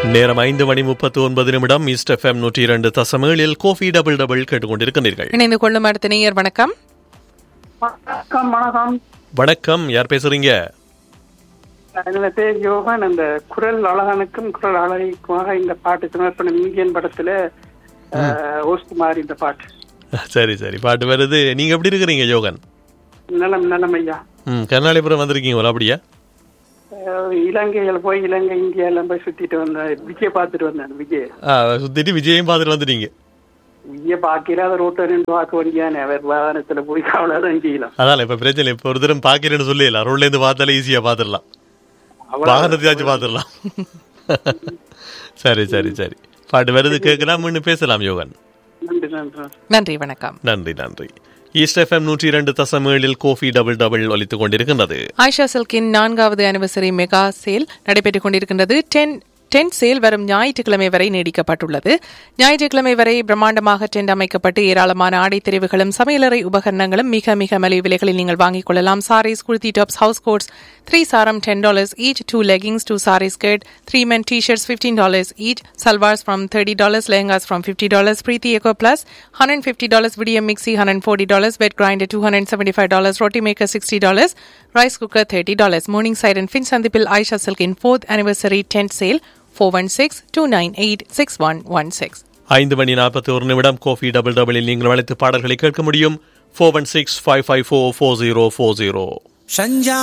நேரம் ஐந்து மணி முப்பத்தி ஒன்பது நிமிடம் ஈஸ்ட் எஃப்எம் நூற்றி இரண்டு தசமேழில் கோஃபி டபுள் டபுள் கேட்டுக்கொண்டிருக்கிறீர்கள் இணைந்து கொள்ளும் அடுத்த நேயர் வணக்கம் வணக்கம் வணக்கம் வணக்கம் யார் பேசுறீங்க என்னோட பேர் யோகன் அந்த குரல் அழகனுக்கும் குரல் அழகிக்குமாக இந்த பாட்டு சமர்ப்பணம் இந்தியன் படத்துல ஓஸ்குமார் இந்த பாட்டு சரி சரி பாட்டு வருது நீங்க எப்படி இருக்கிறீங்க யோகன் நலம் நலம் ஐயா ம் கர்நாடகபுரம் வந்திருக்கீங்களா அப்படியா அஹ், இலங்கையில போய் இலங்கை இந்தியா எல்லாம் போய் சுத்திட்டு வந்தேன் விஜய் பார்த்துட்டு வந்தேன் விஜய் ஆ, சுத்திட்டு விஜயம் பார்த்துட்டு வந்துட்டீங்க விஜய பாக்கில அதை ரோட்டை நின்று பார்க்க வேண்டியானே அவர் வாகனத்துல போய் அவ்வளவுதான் செய்யலாம் அதான் இப்ப பிரச்சனை இப்ப ஒரு தரம் பாக்கிறேன்னு சொல்லல ரோட்ல இருந்து பார்த்தாலே ஈஸியா பாத்துடலாம் வாகனத்தையாச்சும் பாத்துடலாம் சரி சரி சரி பாட்டு வருது கேட்கலாம் இன்னும் பேசலாம் யோகன் நன்றி நன்றி நன்றி வணக்கம் நன்றி நன்றி ஈஸ்ட் எஃப்எம் நூற்றி இரண்டு தசமேழில் கோஃபி டபுள் டபுள் ஒலித்துக் கொண்டிருக்கின்றது ஆயிஷா சில்கின் நான்காவது அனிவர்சரி மெகா சேல் நடைபெற்றுக் கொண்டிருக்கின்றது டென் டென்ட் சேல் வரும் ஞாயிற்றுக்கிழமை வரை நீடிக்கப்பட்டுள்ளது ஞாயிற்றுக்கிழமை வரை பிரம்மாண்டமாக டென்ட் அமைக்கப்பட்டு ஏராளமான ஆடை தெரிவுகளும் சமையலறை உபகரணங்களும் மிக மிக மலிவு விலைகளில் நீங்கள் வாங்கிக் கொள்ளலாம் sarees kurti tops house coats three சாரம் ten dollars each two leggings two sari skirt three men T shirts fifteen dollars each salwars from thirty dollars lehengas from fifty dollars Preethi eco plus hundred fifty dollars Vidiem mixie hundred forty dollars wet grinder two hundred seventy five dollars roti maker sixty dollars rice cooker thirty dollars Morningside and Finch சந்திப்பில் ஆயிஷா சில்கின் fourth anniversary tent sale four one six two nine eight six one one six ஐந்து மணி நாற்பத்தி ஒரு நிமிடம் Kofi double டபுளில் நீங்கள் அழைத்து பாடல்களை கேட்க முடியும் four one six five five four four zero four zero சஞ்சா